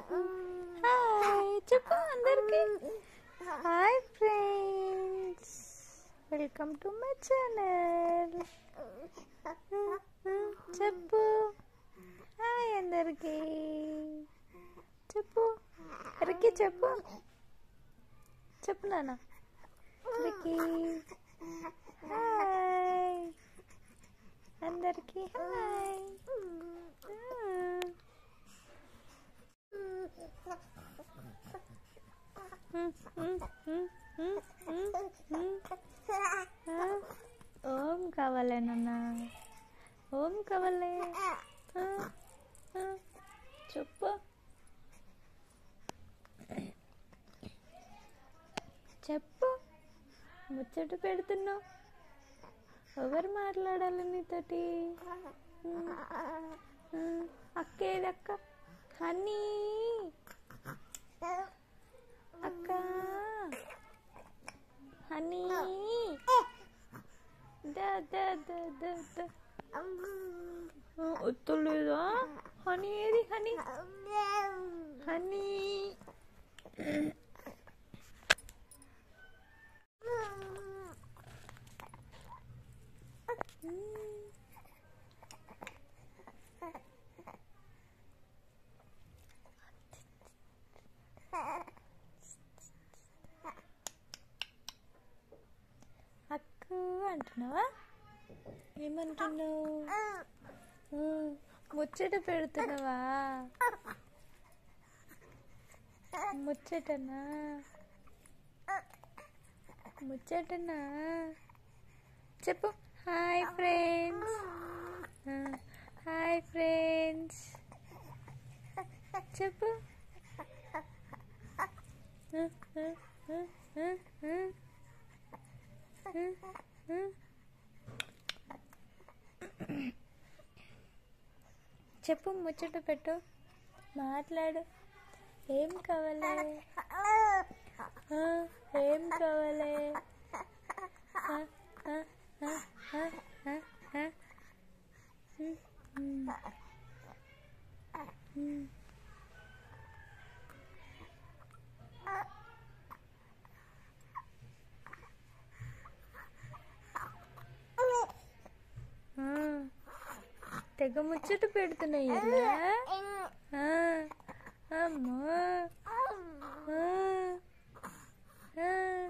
Hi చెప్పు అందరికి hi friends welcome to my channel చెప్పు హాయ్ అందరికి చెప్పు రికి చెప్పు చెప్పు నాన్న రికి హాయ్ అందరికి హాయ్ ఓం కావాలే నాన్న ఓం కావాలే ఆ, ఆ, చెప్పు చెప్పు ముచ్చట పెడుతున్నావు ఎవరు మాట్లాడాలి నీతోటి ఉమ్, ఉమ్, అక్క ఏది అక్క హనీ అక్క హనీ దా దా దా దా దా ఒత్తలేదా హనీ ఏది హనీ హనీ అక్క అంటున్నావా ఏమంటున్నావు ఆ, ముచ్చట పెడుతున్నావా ముచ్చటనా ముచ్చటనా చెప్పు హాయ్ ఫ్రెండ్స్ హాయ్ ఫ్రెండ్స్ చెప్పు చెప్పు ముచ్చట పెట్టు మాట్లాడు ఏం కావాలి ఆ, ఏం కావాలి ఆ, ఆ, ఆ, ఆ, ఆ, ఆ. ఉమ్, ఉమ్. ఉమ్. ఆ, తెగ ముచ్చట పెడుతున్నాయి ఇలా ఆ, అమ్మో ఆ, ఆ,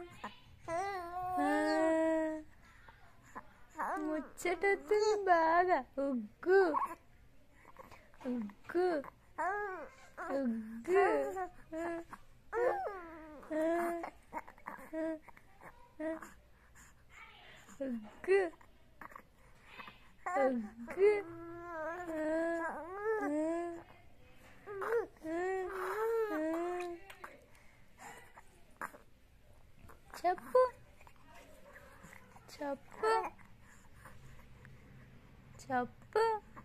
ఆ. ముచ్చటొస్తుంది బాగా ఉగ్గు ఉగ్గు ఉగ్గు ఆ, ఆ, ఆ, ఆ. ఉగ్గు ఉగ్గు ఆ, ఆ, ఆ, ఆ. చెప్పు చెప్పు చెప్పు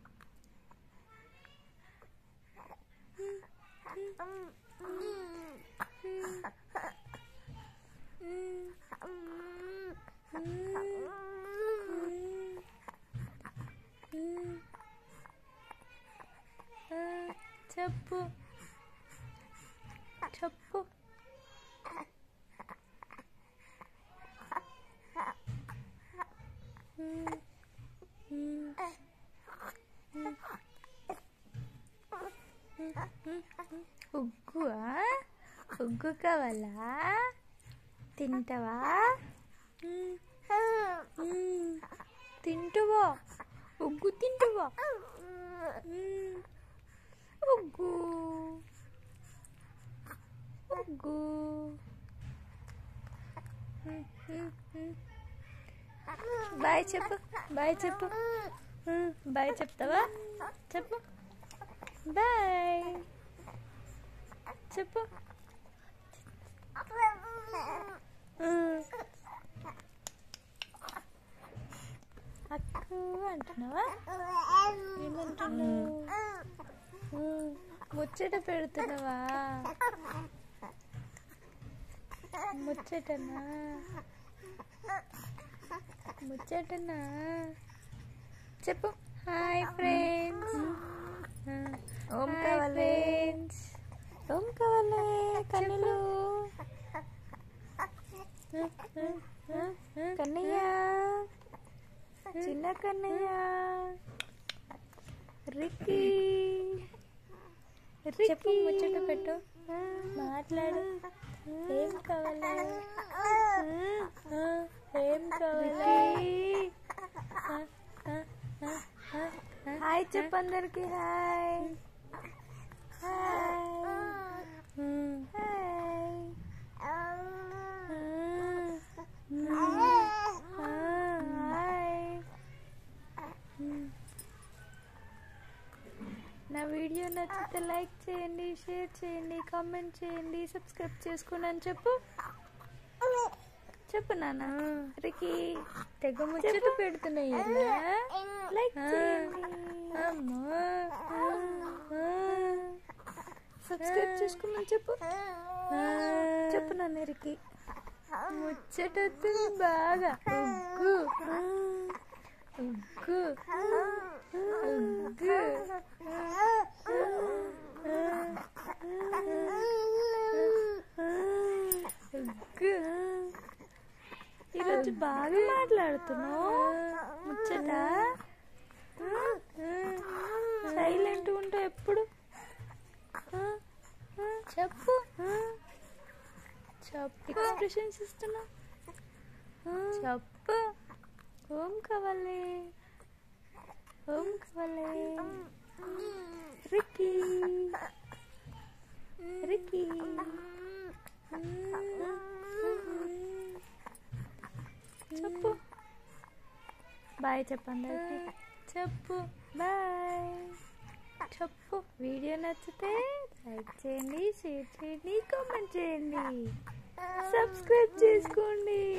ఆ, చెప్పు చెప్పు ఉమ్, ఉమ్, ఉగ్గు ఉగ్గు కావాలా తింటావా ఉమ్, ఉమ్, తింటావా ఉగ్గు తింటావా ఉమ్, ఉగ్గు ఉగ్గు ఉమ్, ఉమ్, ఉమ్. బాయ్ చెప్పు బాయ్ చెప్పు ఉమ్, బాయ్ చెప్తావా చెప్పు బాయ్ చెప్పు ఉమ్. అక్కు అంటున్నావా ఏమంటున్నావు ఉమ్, ముచ్చట పెడుతున్నావా ముచ్చటనా ముచ్చటనా చెప్పు హాయ్ ఫ్రెండ్స్ ఓం హాయ్ కావాలి ఫ్రెండ్స్ కన్నులు కన్నయ్య చిన్న కన్నయ్య రిక్కీ చెప్పు ముచ్చట పెట్టు మాట్లాడు ఏం కావాలి ఏం కావాలి హాయ్ చెప్పు అందరికి హాయ్ హాయ్ హాయ్ హాయ్ నా వీడియో నచ్చితే లైక్ చేయండి షేర్ చేయండి కామెంట్ చేయండి సబ్స్క్రైబ్ చేసుకోండి అని చెప్పు చెప్పు నాన్న రికి తెగ ముచ్చట పెడుతున్నాయి లైక్ చేయండి అమ్మా సబ్స్క్రైబ్ చేసుకోమని చెప్పు చెప్పు నాన్న రికి ముచ్చట వస్తుంది బాగా ఉగ్గు ఉగ్గు ఉగ్గు ఉగ్గు ఈరోజు బాగా మాట్లాడుతున్నావు ముచ్చట సైలెంట్ ఉంటావు ఎప్పుడు చెప్పు చెప్పు ఎక్స్ప్రెషన్స్ ఇస్తున్నా చెప్పు ఓం కావాలి ఓం కావాలి రిక్కీ రిక్కీ చెప్పు బాయ్ చెప్పండి చెప్పు బాయ్ చెప్పు వీడియో నచ్చితే లైక్ చేయండి షేర్ చేయండి కామెంట్ చేయండి సబ్స్క్రైబ్ చేసుకోండి